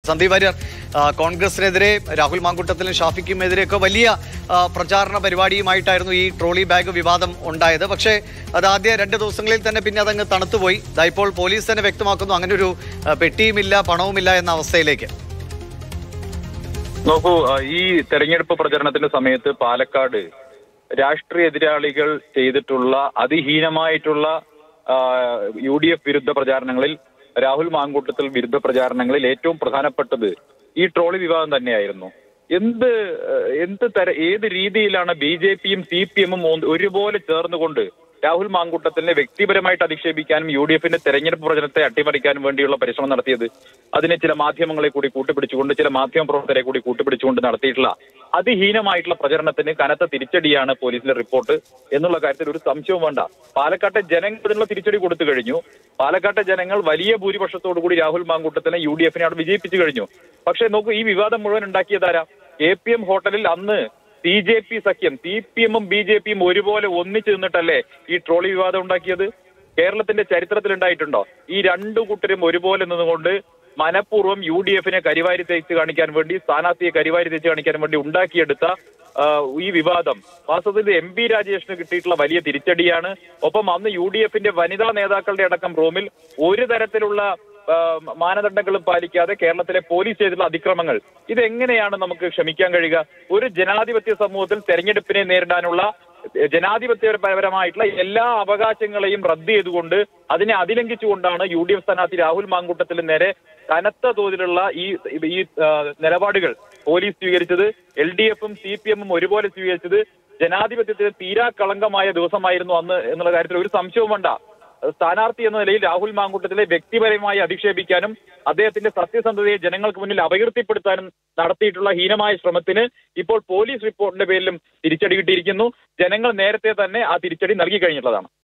സന്ദീപ് വാര്യർ ആ, കോൺഗ്രസിനെതിരെ രാഹുൽ മാങ്കുട്ടത്തിലും ഷാഫിക്കുമെതിരെയൊക്കെ വലിയ ആ, പ്രചാരണ പരിപാടിയുമായിട്ടായിരുന്നു ഈ ട്രോളി ബാഗ് വിവാദം ഉണ്ടായത് പക്ഷേ അത് ആദ്യ രണ്ട് ദിവസങ്ങളിൽ തന്നെ പിന്നെ അതങ്ങ് തണുത്തുപോയി ദാ ഇപ്പോൾ പോലീസ് തന്നെ വ്യക്തമാക്കുന്നു അങ്ങനെ ഒരു ആ, പെട്ടിയുമില്ല പണവുമില്ല എന്ന അവസ്ഥയിലേക്ക് നോക്കൂ ആ, ഈ തെരഞ്ഞെടുപ്പ് പ്രചരണത്തിന്റെ സമയത്ത് പാലക്കാട് രാഷ്ട്രീയ എതിരാളികൾ ചെയ്തിട്ടുള്ള അതിഹീനമായിട്ടുള്ള യു ഡി എഫ് വിരുദ്ധ പ്രചാരണങ്ങളിൽ രാഹുൽ മാങ്കൂട്ടത്തിൽ വിരുദ്ധ പ്രചാരണങ്ങളിൽ ഏറ്റവും പ്രധാനപ്പെട്ടത് ഈ ട്രോളി വിവാദം തന്നെയായിരുന്നു എന്ത് ഏഹ്, എന്ത് തര ഏത് രീതിയിലാണ് ബി ജെ പിയും സി പി എമ്മും ഒരുപോലെ ചേർന്നുകൊണ്ട് രാഹുൽ മാങ്കൂട്ടത്തിനെ വ്യക്തിപരമായിട്ട് അധിക്ഷേപിക്കാനും യു ഡി എഫിന്റെ തെരഞ്ഞെടുപ്പ് പ്രചരണത്തെ അട്ടിമറിക്കാനും വേണ്ടിയുള്ള പരിശ്രമം നടത്തിയത് അതിനെ ചില മാധ്യമങ്ങളെ കൂടി കൂട്ടുപിടിച്ചുകൊണ്ട് ചില മാധ്യമ പ്രവർത്തകരെ കൂടി കൂട്ടുപിടിച്ചുകൊണ്ട് നടത്തിയിട്ടുള്ള അതിഹീനമായിട്ടുള്ള പ്രചരണത്തിന് കനത്ത തിരിച്ചടിയാണ് പോലീസിലെ റിപ്പോർട്ട് എന്നുള്ള കാര്യത്തിൽ ഒരു സംശയവും വേണ്ട പാലക്കാട്ടെ ജനങ്ങൾ ഇതിനുള്ള തിരിച്ചടി കൊടുത്തു കഴിഞ്ഞു പാലക്കാട്ടെ ജനങ്ങൾ വലിയ ഭൂരിപക്ഷത്തോടു കൂടി രാഹുൽ മാങ്കൂട്ടത്തിനെ യു ഡി എഫിനെ അവിടെ വിജയിപ്പിച്ചു കഴിഞ്ഞു പക്ഷേ നോക്കൂ ഈ വിവാദം മുഴുവൻ ഉണ്ടാക്കിയതാരാ എ പി എം ഹോട്ടലിൽ അന്ന് സി ജെ പി സഖ്യം സി പി എമ്മും ബി ജെ പിയും ഒരുപോലെ ഒന്നിച്ചു നിന്നിട്ടല്ലേ ഈ ട്രോളി വിവാദം ഉണ്ടാക്കിയത് കേരളത്തിന്റെ ചരിത്രത്തിൽ ഉണ്ടായിട്ടുണ്ടോ ഈ രണ്ടു കൂട്ടരും ഒരുപോലെ നിന്നുകൊണ്ട് മനഃപൂർവ്വം യു ഡി എഫിനെ കരിവാരി തേച്ച് കാണിക്കാൻ വേണ്ടി സ്ഥാനാർത്ഥിയെ കരിവാരി തേച്ച് കാണിക്കാൻ വേണ്ടി ഉണ്ടാക്കിയെടുത്ത ആ, ഈ വിവാദം വാസ്തവത്തിൽ എം പി രാജേഷിന് കിട്ടിയിട്ടുള്ള വലിയ തിരിച്ചടിയാണ് ഒപ്പം അന്ന് യു ഡി എഫിന്റെ വനിതാ നേതാക്കളുടെ അടക്കം റൂമിൽ ഒരു തരത്തിലുള്ള ആ, മാനദണ്ഡങ്ങളും പാലിക്കാതെ കേരളത്തിലെ പോലീസ് ചെയ്തിട്ടുള്ള അതിക്രമങ്ങൾ ഇതെങ്ങനെയാണ് നമുക്ക് ക്ഷമിക്കാൻ കഴിയുക ഒരു ജനാധിപത്യ സമൂഹത്തിൽ തെരഞ്ഞെടുപ്പിനെ നേരിടാനുള്ള ജനാധിപത്യപരമായിട്ടുള്ള എല്ലാ അവകാശങ്ങളെയും റദ്ദ് ചെയ്തുകൊണ്ട് അതിനെ അതിലംഘിച്ചുകൊണ്ടാണ് യു ഡി എഫ് സ്ഥാനാർത്ഥി രാഹുൽ മാങ്കൂട്ടത്തിന് നേരെ കനത്ത തോതിലുള്ള ഈ ഈ ആ, നിലപാടുകൾ പോലീസ് സ്വീകരിച്ചത് എൽ ഡി എഫും സി പി എമ്മും ഒരുപോലെ സ്വീകരിച്ചത് ജനാധിപത്യത്തിന് തീരാ കളങ്കമായ ദിവസമായിരുന്നു അന്ന് എന്നുള്ള കാര്യത്തിൽ ഒരു സംശയവും വേണ്ട സ്ഥാനാർത്ഥി എന്ന നിലയിൽ രാഹുൽ മാങ്കൂട്ടത്തിലെ വ്യക്തിപരമായി അധിക്ഷേപിക്കാനും അദ്ദേഹത്തിന്റെ സത്യസന്ധതയെ ജനങ്ങൾക്ക് മുന്നിൽ അപകീർത്തിപ്പെടുത്താനും നടത്തിയിട്ടുള്ള ഹീനമായ ശ്രമത്തിന് ഇപ്പോൾ പോലീസ് റിപ്പോർട്ടിന്റെ പേരിലും തിരിച്ചടി കിട്ടിയിരിക്കുന്നു ജനങ്ങൾ നേരത്തെ തന്നെ ആ തിരിച്ചടി നൽകി കഴിഞ്ഞിട്ടുള്ളതാണ്